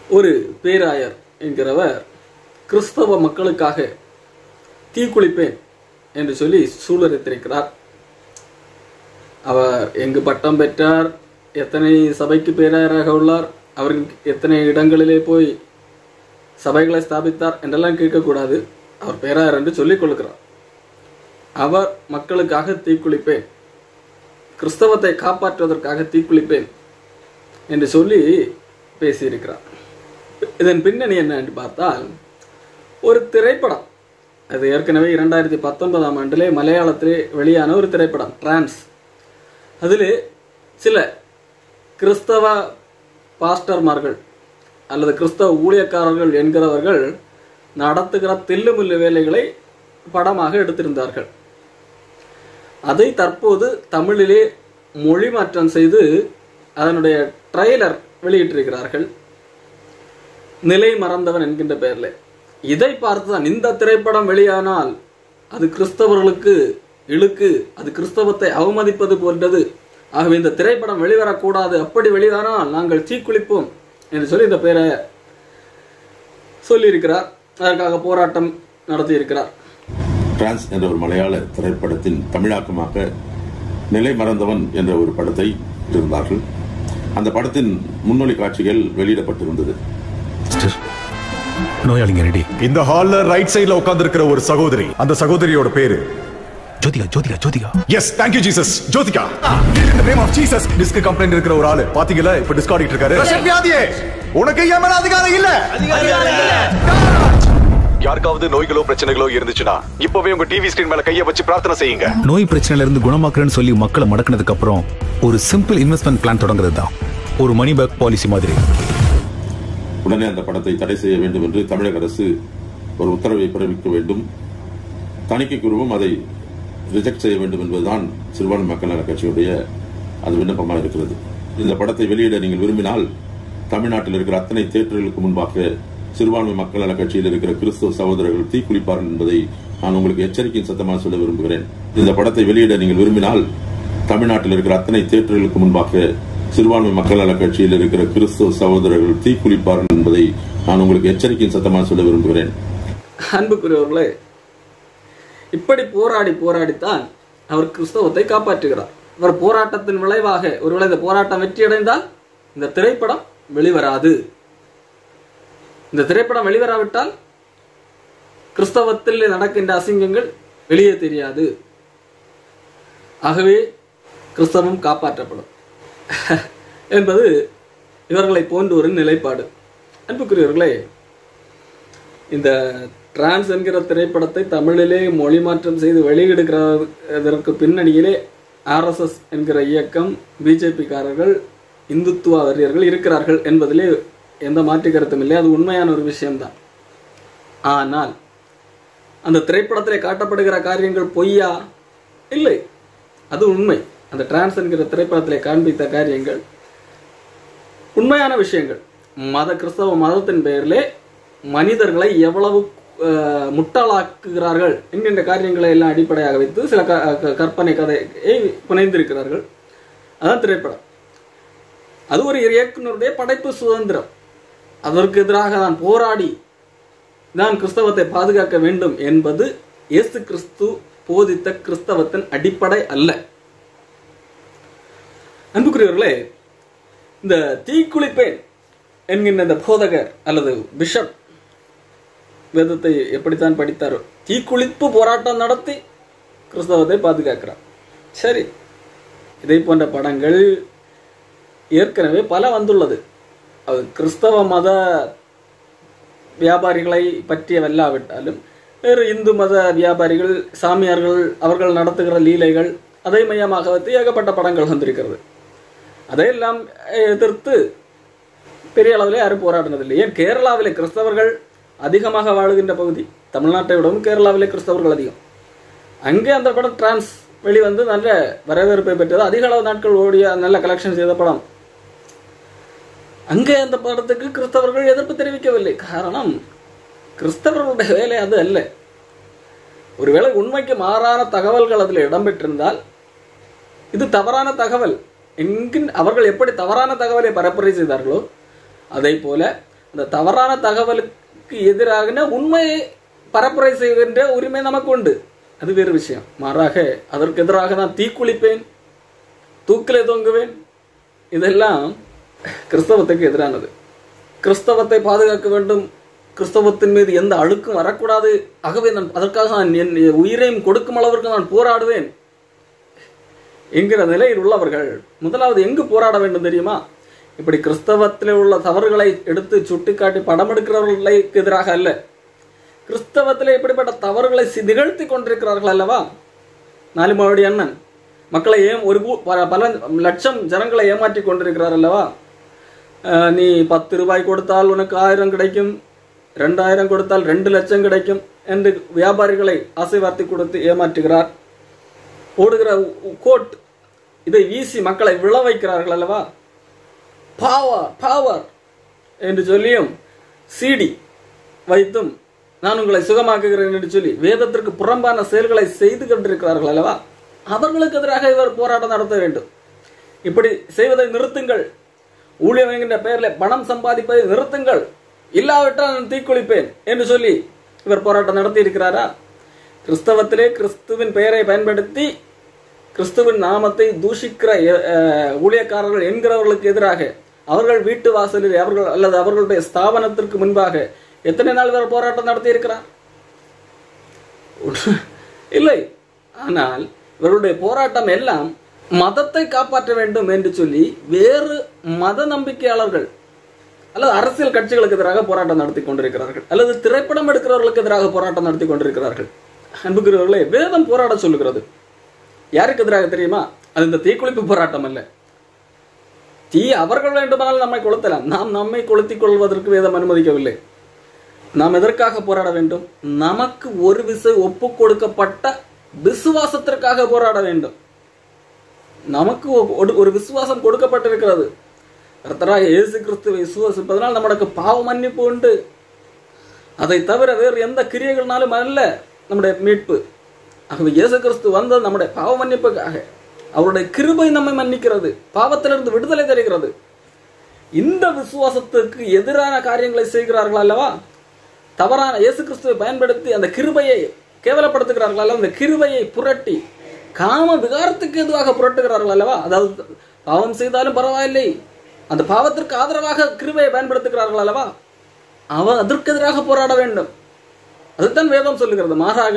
ஒரு பேராயர் என்கிறவர் கிறிஸ்தவ மக்களுக்காக தீக்குளிப்பேன் என்று சொல்லி சூளுரைத்திருக்கிறார் அவர் எங்கு பட்டம் பெற்றார் எத்தனை சபைக்கு பேராயராக உள்ளார் அவர் எத்தனை இடங்களிலே போய் சபைகளை ஸ்தாபித்தார் என்றெல்லாம் கேட்கக்கூடாது அவர் பேராயர் என்று சொல்லிக் கொள்கிறார் அவர் மக்களுக்காக தீக்குளிப்பேன் கிறிஸ்தவத்தை காப்பாற்றுவதற்காக தீக்குளிப்பேன் என்று சொல்லி பேசியிருக்கிறார் இதன் பின்னணி என்ன என்று பார்த்தால் ஒரு திரைப்படம் அது ஏற்கனவே இரண்டாயிரத்தி பத்தொன்பதாம் ஆண்டிலே மலையாளத்திலே வெளியான ஒரு திரைப்படம் டிரான்ஸ் அதில் சில கிறிஸ்தவ பாஸ்டர்மார்கள் அல்லது கிறிஸ்தவ ஊழியக்காரர்கள் என்கிறவர்கள் நடத்துகிற தில்லுமுல்லு வேலைகளை படமாக எடுத்திருந்தார்கள் அதை தற்போது தமிழிலே மொழி மாற்றம் செய்து அதனுடைய ட்ரெய்லர் வெளியிட்டிருக்கிறார்கள் நிலை மறந்தவன் என்கின்ற பெயரில் இதை பார்த்துதான் இந்த திரைப்படம் வெளியானால் அது கிறிஸ்தவர்களுக்கு இழுக்கு அது கிறிஸ்தவத்தை அவமதிப்பது போன்றது ஆகவே இந்த திரைப்படம் வெளிவரக்கூடாது அப்படி வெளிவரானால் நாங்கள் தீக்குளிப்போம் என்று சொல்லி இந்த பேரை சொல்லியிருக்கிறார் அதற்காக போராட்டம் நடத்தியிருக்கிறார் டிரான்ஸ் என்ற ஒரு மலையாள திரைப்படத்தின் தமிழாக்கமாக நிலை மறந்தவன் என்ற ஒரு படத்தை இருந்தார்கள் அந்த படத்தின் முன்னொளி காட்சிகள் வெளியிடப்பட்டிருந்தது சிஸ்டர் நோயாளிங்க ரெடி இந்த ஹால்ல ரைட் சைடுல உட்கார்ந்திருக்கிற ஒரு சகோதரி அந்த சகோதரியோட பேரு Jyothika Jyothika Jyothika yes thank you Jesus Jyothika in the name of Jesus disc complaint இருக்கிற ஒரு ஆளு பாத்தீங்களா இப்ப டிஸ்க் ஆடிட்டு இருக்காரு வியாதியே உனக்கு என் மேல அதிகாரம் இல்ல யாருக்காவது நோய்களோ பிரச்சனைகளோ இருந்துச்சுன்னா இப்பவே உங்க டிவி ஸ்கிரீன் மேல கைய வச்சு பிரார்த்தனை செய்யுங்க நோய் பிரச்சனையில இருந்து குணமாக்குறேன்னு சொல்லி மக்களை மடக்கினதுக்கு அப்புறம் ஒரு சிம்பிள் இன்வெஸ்ட்மெண்ட் பிளான் தொடங்குறது தான் ஒரு மணி பேக் பாலிசி மாதிரி உடனே அந்த படத்தை தடை செய்ய வேண்டும் என்று தமிழக அரசு ஒரு உத்தரவை பிறப்பிக்க வேண்டும் தணிக்கை குழுவும் அதை ரிஜெக்ட் செய்ய வேண்டும் என்பதுதான் சிறுபான்மை மக்கள் நல கட்சியுடைய அது விண்ணப்பமாக இருக்கிறது இந்த படத்தை வெளியிட நீங்கள் விரும்பினால் தமிழ்நாட்டில் இருக்கிற அத்தனை தேட்டர்களுக்கு முன்பாக சிறுபான்மை மக்கள் நல கட்சியில் இருக்கிற கிறிஸ்தவ சகோதரர்கள் தீக்குளிப்பார்கள் என்பதை நான் உங்களுக்கு எச்சரிக்கையின் சத்தமாக சொல்ல விரும்புகிறேன் இந்த படத்தை வெளியிட நீங்கள் விரும்பினால் தமிழ்நாட்டில் இருக்கிற அத்தனை தேட்டர்களுக்கு முன்பாக சிறுபான்மை மக்கள் நல கட்சியில் இருக்கிற கிறிஸ்தவ சகோதரர்கள் தீக்குளிப்பார்கள் என்பதை நான் உங்களுக்கு எச்சரிக்கையின் சத்தமாக சொல்ல விரும்புகிறேன் அன்புக்குரியவர்களே இப்படி போராடி போராடித்தான் அவர் கிறிஸ்தவத்தை காப்பாற்றுகிறார் அவர் போராட்டத்தின் விளைவாக ஒருவேளை இந்த போராட்டம் வெற்றியடைந்தால் இந்த திரைப்படம் வெளிவராது இந்த திரைப்படம் வெளிவராவிட்டால் கிறிஸ்தவத்தில் நடக்கின்ற அசிங்கங்கள் வெளியே தெரியாது ஆகவே கிறிஸ்தவம் காப்பாற்றப்படும் என்பது இவர்களை போன்ற ஒரு நிலைப்பாடு அன்புக்குரியவர்களே இந்த டிரான்ஸ் என்கிற திரைப்படத்தை தமிழிலே மொழி மாற்றம் செய்து வெளியிடுகிறதற்கு பின்னணியிலே ஆர்எஸ்எஸ் என்கிற இயக்கம் பிஜேபிக்காரர்கள் இந்துத்துவ வரியர்கள் இருக்கிறார்கள் என்பதிலே எந்த மாற்று கருத்தும் இல்லை அது உண்மையான ஒரு விஷயம்தான் ஆனால் அந்த திரைப்படத்திலே காட்டப்படுகிற காரியங்கள் பொய்யா இல்லை அது உண்மை அந்த டிரான்ஸ் என்கிற திரைப்படத்திலே காண்பித்த காரியங்கள் உண்மையான விஷயங்கள் மத கிறிஸ்தவ மதத்தின் பெயரிலே மனிதர்களை எவ்வளவு அஹ், முட்டாளாக்குகிறார்கள் என்கின்ற காரியங்களை எல்லாம் அடிப்படையாக வைத்து சில க- க- கற்பனை கதையை புனைந்திருக்கிறார்கள் அதான் திரைப்படம் அது ஒரு இயக்குனருடைய படைப்பு சுதந்திரம் அதற்கு எதிராக தான் போராடி தான் கிறிஸ்தவத்தை பாதுகாக்க வேண்டும் என்பது இயேசு கிறிஸ்து போதித்த கிறிஸ்தவத்தின் அடிப்படை அல்ல அன்புக்குரியவர்களே இந்த தீக்குளிப்பேன் என்கின்ற இந்த போதகர் அல்லது பிஷப் வேதத்தை எப்படித்தான் படித்தாரோ தீக்குளிப்பு போராட்டம் நடத்தி கிறிஸ்தவத்தை பாதுகாக்கிறார் சரி இதை போன்ற படங்கள் ஏற்கனவே பல வந்துள்ளது அது கிறிஸ்தவ மத வியாபாரிகளை பற்றியவல்லாவிட்டாலும் வேறு இந்து மத வியாபாரிகள் சாமியார்கள் அவர்கள் நடத்துகிற லீலைகள் அதை மையமாக வைத்து ஏகப்பட்ட படங்கள் வந்திருக்கிறது அதையெல்லாம் எதிர்த்து பெரிய அளவில் யாரும் போராடினதில்லை ஏன் கேரளாவிலே கிறிஸ்தவர்கள் அதிகமாக வாழுகின்ற பகுதி தமிழ்நாட்டை விடவும் கேரளாவிலே கிறிஸ்தவர்கள் அதிகம் அங்கே அந்த படம் டிரான்ஸ் வெளிவந்து நல்ல வரவேற்பை பெற்றது அதிக அளவு நாட்கள் ஓடிய நல்ல கலெக்ஷன் செய்த படம் அங்கே அந்த படத்துக்கு கிறிஸ்தவர்கள் எதிர்ப்பு தெரிவிக்கவில்லை காரணம் கிறிஸ்தவர்களுடைய வேலை அது அல்ல ஒருவேளை உண்மைக்கு மாறான தகவல்கள் அதில் இடம்பெற்றிருந்தால் இது தவறான தகவல் என்கின் அவர்கள் எப்படி தவறான தகவலை பரப்புரை செய்தார்களோ அதை போல இந்த தவறான தகவலுக்கு எதிராக உண்மையை பரப்புரை செய்கின்ற உரிமை நமக்கு உண்டு அது வேறு விஷயம் மாறாக அதற்கு எதிராக நான் தீக்குளிப்பேன் தூக்கிலே தொங்குவேன் இதெல்லாம் கிறிஸ்தவத்துக்கு எதிரானது கிறிஸ்தவத்தை பாதுகாக்க வேண்டும் கிறிஸ்தவத்தின் மீது எந்த அழுக்கும் வரக்கூடாது ஆகவே நான் அதற்காக நான் என் உயிரையும் கொடுக்கும் அளவிற்கு நான் போராடுவேன் என்கிற நிலையில் உள்ளவர்கள் முதலாவது எங்கு போராட வேண்டும் தெரியுமா இப்படி கிறிஸ்தவத்தில் உள்ள தவறுகளை எடுத்து சுட்டிக்காட்டி படம் எடுக்கிறவர்களுக்கு எதிராக அல்ல கிறிஸ்தவத்தில் இப்படிப்பட்ட தவறுகளை சி- நிகழ்த்தி கொண்டிருக்கிறார்கள் அல்லவா நாலுமாவடி அண்ணன் மக்களை ஏம் ஒரு கூ- பல பல லட்சம் ஜனங்களை ஏமாற்றி கொண்டிருக்கிறார் அல்லவா அஹ், நீ பத்து ரூபாய் கொடுத்தால் உனக்கு ஆயிரம் கிடைக்கும் ரெண்டாயிரம் கொடுத்தால் ரெண்டு லட்சம் கிடைக்கும் என்று வியாபாரிகளை ஆசை வார்த்தை கொடுத்து ஏமாற்றுகிறார் போடுகிற உ- கோட் இதை வீசி மக்களை விழ வைக்கிறார்கள் அல்லவா பாவர் பாவர் என்று சொல்லியும் சிடி வைத்தும் நான் உங்களை சுகமாக்குகிறேன் என்று சொல்லி வேதத்திற்கு புறம்பான செயல்களை செய்து கொண்டிருக்கிறார்கள் அல்லவா அவர்களுக்கு எதிராக இவர் போராட்டம் நடத்த வேண்டும் இப்படி செய்வதை நிறுத்துங்கள் ஊழியம் என்கின்ற பெயரில் பணம் சம்பாதிப்பதை நிறுத்துங்கள் இல்லாவிட்டால் நான் தீக்குளிப்பேன் என்று சொல்லி இவர் போராட்டம் நடத்தி இருக்கிறாரா கிறிஸ்தவத்திலே கிறிஸ்துவின் பெயரை பயன்படுத்தி கிறிஸ்துவின் நாமத்தை தூஷிக்கிற அஹ், ஊழியக்காரர்கள் என்கிறவர்களுக்கு எதிராக அவர்கள் வீட்டு வாசலில் அவர்கள் அல்லது அவர்களுடைய ஸ்தாபனத்திற்கு முன்பாக எத்தனை நாள் இவர் போராட்டம் நடத்தி இருக்கிறார் ஒன்று- இல்லை ஆனால் இவர்களுடைய போராட்டம் எல்லாம் மதத்தை காப்பாற்ற வேண்டும் என்று சொல்லி வேறு மத நம்பிக்கையாளர்கள் அல்லது அரசியல் கட்சிகளுக்கு எதிராக போராட்டம் நடத்தி கொண்டிருக்கிறார்கள் அல்லது திரைப்படம் எடுக்கிறவர்களுக்கு எதிராக போராட்டம் நடத்தி கொண்டிருக்கிறார்கள் அன்புக்குரியவர்களே வேதம் போராட சொல்லுகிறது யாருக்கு எதிராக தெரியுமா அது இந்த தீக்குளிப்பு போராட்டம் அல்ல தீ அவர்கள் வேண்டுமானால் நம்மை கொளுத்தலாம் நாம் நம்மை கொளுத்திக் கொள்வதற்கு வேதம் அனுமதிக்கவில்லை நாம் எதற்காக போராட வேண்டும் நமக்கு ஒரு விசை ஒப்பு கொடுக்கப்பட்ட விசுவாசத்திற்காக போராட வேண்டும் நமக்கு ஒ- ஒரு- ஒரு விசுவாசம் கொடுக்கப்பட்டிருக்கிறது கர்த்தராக இயேசு கிறிஸ்துவை விசுவாசிப்பதனால் நம்மளுக்கு பாவ மன்னிப்பு உண்டு அதை தவிர வேறு எந்த கிரியைகள்னாலும் அல்ல நம்முடைய மீட்பு ஆகவே இயேசு கிறிஸ்து வந்தது நம்முடைய பாவ மன்னிப்புக்காக அவருடைய கிருபை நம்மை மன்னிக்கிறது பாவத்திலிருந்து விடுதலை தருகிறது இந்த விசுவாசத்துக்கு எதிரான காரியங்களை செய்கிறார்கள் அல்லவா தவறான இயேசு கிறிஸ்துவை பயன்படுத்தி அந்த கிருபையை கேவலப்படுத்துகிறார்கள் அல்லவா அந்த கிருபையை புரட்டி காம விகாரத்துக்கு எதுவாக புரட்டுகிறார்கள் அல்லவா அதாவது பாவம் செய்தாலும் பரவாயில்லை அந்த பாவத்திற்கு ஆதரவாக கிருபையை பயன்படுத்துகிறார்கள் அல்லவா அவன் அதற்கு எதிராக போராட வேண்டும் அதுதான் வேதம் சொல்லுகிறது மாறாக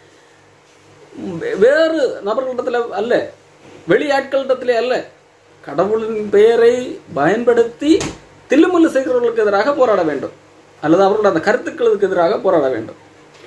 வே- வேறு நபர்களிடத்தில் அல்ல வெளியாட்களிடத்திலே அல்ல கடவுளின் பெயரை பயன்படுத்தி தில்லுமுல்லு செய்கிறவர்களுக்கு எதிராக போராட வேண்டும் அல்லது அவர்களுடைய அந்த கருத்துக்களுக்கு எதிராக போராட வேண்டும்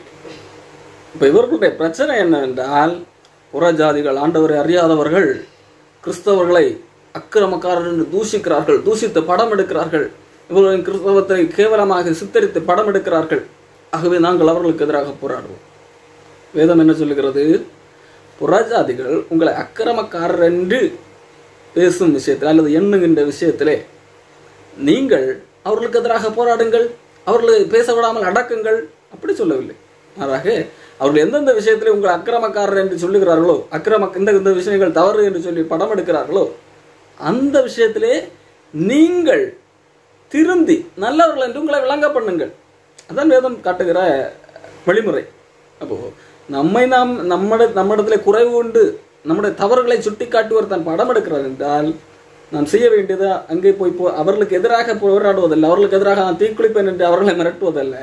இப்ப இவர்களுடைய பிரச்சனை என்னவென்றால் புறஜாதிகள் ஆண்டவரை அறியாதவர்கள் கிறிஸ்தவர்களை அக்கிரமக்காரர் என்று தூஷிக்கிறார்கள் தூஷித்து படம் எடுக்கிறார்கள் இவர்களின் கிறிஸ்தவத்தை கேவலமாக சித்தரித்து படம் எடுக்கிறார்கள் ஆகவே நாங்கள் அவர்களுக்கு எதிராக போராடுவோம் வேதம் என்ன சொல்லுகிறது புறஜாதிகள் உங்களை அக்கிரமக்காரர் என்று பேசும் விஷயத்தில் அல்லது எண்ணுகின்ற விஷயத்திலே நீங்கள் அவர்களுக்கு எதிராக போராடுங்கள் அவர்களை பேச விடாமல் அடக்குங்கள் அப்படி சொல்லவில்லை மாறாக அவர்கள் எந்தெந்த விஷயத்திலே உங்கள் அக்கிரமக்காரர் என்று சொல்லுகிறார்களோ அக்கிரம இந்த இந்த விஷயங்கள் தவறு என்று சொல்லி படம் எடுக்கிறார்களோ அந்த விஷயத்திலே நீங்கள் திருந்தி நல்லவர்கள் என்று உங்களை விளங்க பண்ணுங்கள் அதான் வேதம் காட்டுகிற வழிமுறை அப்போ நம்மை நாம் நம்மட நம்மிடத்துல குறைவு உண்டு நம்முடைய தவறுகளை சுட்டி காட்டுவர் தான் படம் எடுக்கிறார் என்றால் நாம் செய்ய வேண்டியது அங்கே போய் போ அவர்களுக்கு எதிராக போராடுவதல்ல அவர்களுக்கு எதிராக நான் தீக்குளிப்பேன் என்று அவர்களை மிரட்டுவதல்ல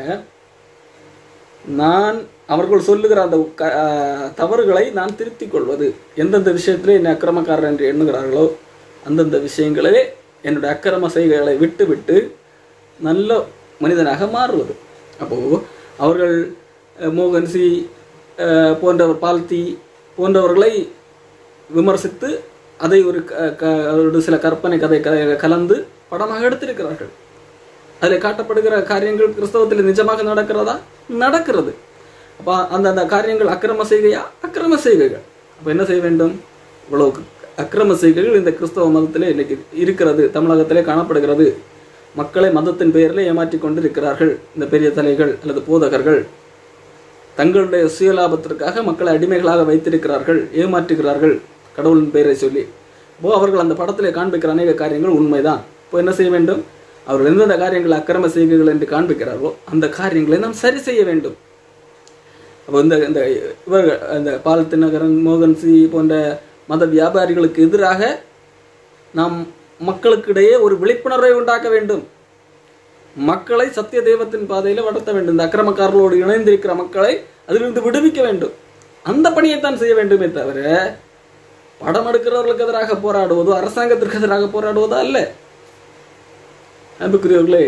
நான் அவர்கள் சொல்லுகிற அந்த க- ஆஹ் தவறுகளை நான் திருத்திக் கொள்வது எந்தெந்த விஷயத்திலே என்னை அக்கிரமக்காரர் என்று எண்ணுகிறார்களோ அந்தந்த விஷயங்களே என்னுடைய அக்கிரம செய்கைகளை விட்டு விட்டு நல்ல மனிதனாக மாறுவது அப்போ அவர்கள் அஹ், மோகன் சி அஹ், போன்றவர் பால்தி போன்றவர்களை விமர்சித்து அதை ஒரு க- க- ஒரு சில கற்பனை கதை க- கலந்து படமாக எடுத்திருக்கிறார்கள் அதில் காட்டப்படுகிற காரியங்கள் கிறிஸ்தவத்தில் நிஜமாக நடக்கிறதா நடக்கிறது அப்போ அந்த அந்த காரியங்கள் அக்கிரம செய்கையா அக்கிரம செய்கைகள் அப்போ என்ன செய்ய வேண்டும் இவ்வளவு அக்கிரம செய்கைகள் இந்த கிறிஸ்தவ மதத்திலே இன்னைக்கு இருக்கிறது தமிழகத்திலே காணப்படுகிறது மக்களை மதத்தின் பெயரில் ஏமாற்றிக் கொண்டிருக்கிறார்கள் இந்த பெரிய தலைகள் அல்லது போதகர்கள் தங்களுடைய சுயலாபத்திற்காக மக்களை அடிமைகளாக வைத்திருக்கிறார்கள் ஏமாற்றுகிறார்கள் கடவுளின் பெயரை சொல்லி இப்போ அவர்கள் அந்த படத்திலே காண்பிக்கிற அநேக காரியங்கள் உண்மைதான் இப்போ என்ன செய்ய வேண்டும் அவர்கள் எந்தெந்த காரியங்களை அக்கிரம செய்கைகள் என்று காண்பிக்கிறார்களோ அந்த காரியங்களை நாம் சரி செய்ய வேண்டும் அப்போ இந்த இந்த இவர்கள் இந்த பால் தினகரன் மோகன்சி போன்ற மத வியாபாரிகளுக்கு எதிராக நாம் மக்களுக்கிடையே ஒரு விழிப்புணர்வை உண்டாக்க வேண்டும் மக்களை சத்திய தெய்வத்தின் பாதையில வளர்த்த வேண்டும் இந்த அக்கிரமக்காரர்களோடு இணைந்திருக்கிற மக்களை அதிலிருந்து விடுவிக்க வேண்டும் அந்த பணியைத்தான் செய்ய வேண்டுமே தவிர படம் எடுக்கிறவர்களுக்கு எதிராக போராடுவதோ அரசாங்கத்திற்கு எதிராக போராடுவதோ அல்ல அன்புக்குரியவர்களே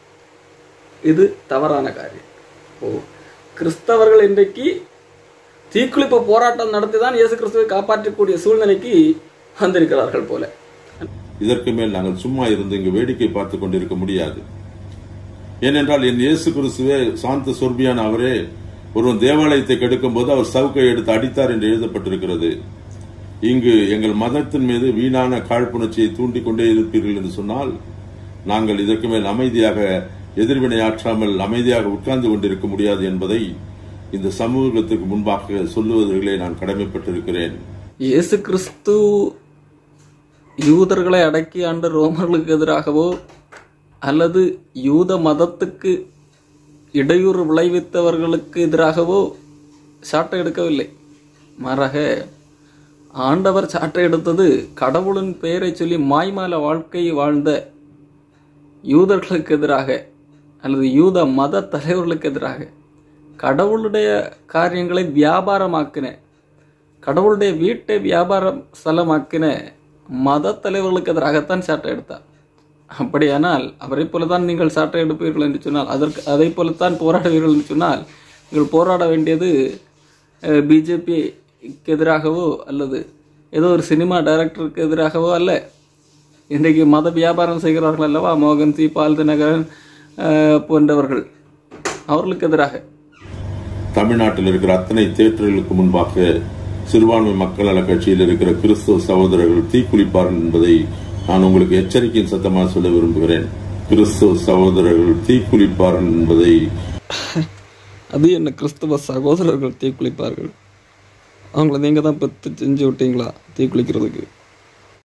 இது தவறான காரியம் ஓ கிறிஸ்தவர்கள் இன்றைக்கு தீக்குளிப்பு போராட்டம் நடத்தி தான் இயேசு கிறிஸ்துவை காப்பாற்றக்கூடிய சூழ்நிலைக்கு வந்திருக்கிறார்கள் போல இதற்கு மேல் நாங்கள் சும்மா இருந்து இங்கு வேடிக்கை பார்த்துக் கொண்டிருக்க முடியாது ஏனென்றால் என் இயேசு கிறிஸ்துவே சாந்த சொர்பியான அவரே ஒருவன் தேவாலயத்தை கெடுக்கும் போது அவர் சவுக்கை எடுத்து அடித்தார் என்று எழுதப்பட்டிருக்கிறது இங்கு எங்கள் மதத்தின் மீது வீணான காழ்ப்புணர்ச்சியை தூண்டிக் கொண்டே இருப்பீர்கள் என்று சொன்னால் நாங்கள் இதற்கு மேல் அமைதியாக எதிர்வினையாற்றாமல் அமைதியாக உட்கார்ந்து கொண்டிருக்க முடியாது என்பதை இந்த சமூகத்துக்கு முன்பாக சொல்லுவதிலே நான் கடமைப்பட்டிருக்கிறேன் இயேசு கிறிஸ்து யூதர்களை அடக்கி ஆண்ட ரோமர்களுக்கு எதிராகவோ அல்லது யூத மதத்துக்கு இடையூறு விளைவித்தவர்களுக்கு எதிராகவோ சாட்டை எடுக்கவில்லை மாறாக ஆண்டவர் சாட்டை எடுத்தது கடவுளின் பெயரை சொல்லி மாய்மால வாழ்க்கை வாழ்ந்த யூதர்களுக்கு எதிராக அல்லது யூத மத தலைவர்களுக்கு எதிராக கடவுளுடைய காரியங்களை வியாபாரமாக்கின கடவுளுடைய வீட்டை வியாபார ஸ்தலமாக்கின மத தலைவர்களுக்கு எதிராகத்தான் சாட்டை எடுத்தார் அப்படியானால் அவரை போலதான் நீங்கள் சாட்டை எடுப்பீர்கள் என்று சொன்னால் அதற்கு அதை போலத்தான் போராடுவீர்கள் என்று சொன்னால் நீங்கள் போராட வேண்டியது பிஜேபிக்கு எதிராகவோ அல்லது ஏதோ ஒரு சினிமா டைரக்டருக்கு எதிராகவோ அல்ல இன்றைக்கு மத வியாபாரம் செய்கிறார்கள் அல்லவா மோகன் சி பால் தினகரன் அஹ், போன்றவர்கள் அவர்களுக்கு எதிராக தமிழ்நாட்டில் இருக்கிற அத்தனை தேட்டர்களுக்கு முன்பாக சிறுபான்மை மக்கள் நல கட்சியில் இருக்கிற கிறிஸ்தவ சகோதரர்கள் தீக்குளிப்பார்கள் என்பதை நான் உங்களுக்கு எச்சரிக்கையின் சத்தமாக சொல்ல விரும்புகிறேன் கிறிஸ்தவ சகோதரர்கள் தீக்குளிப்பார்கள் என்பதை அது என்ன கிறிஸ்தவ சகோதரர்கள் தீக்குளிப்பார்கள் அவங்கள நீங்கள் தான் பெற்று செஞ்சு விட்டீங்களா தீக்குளிக்கிறதுக்கு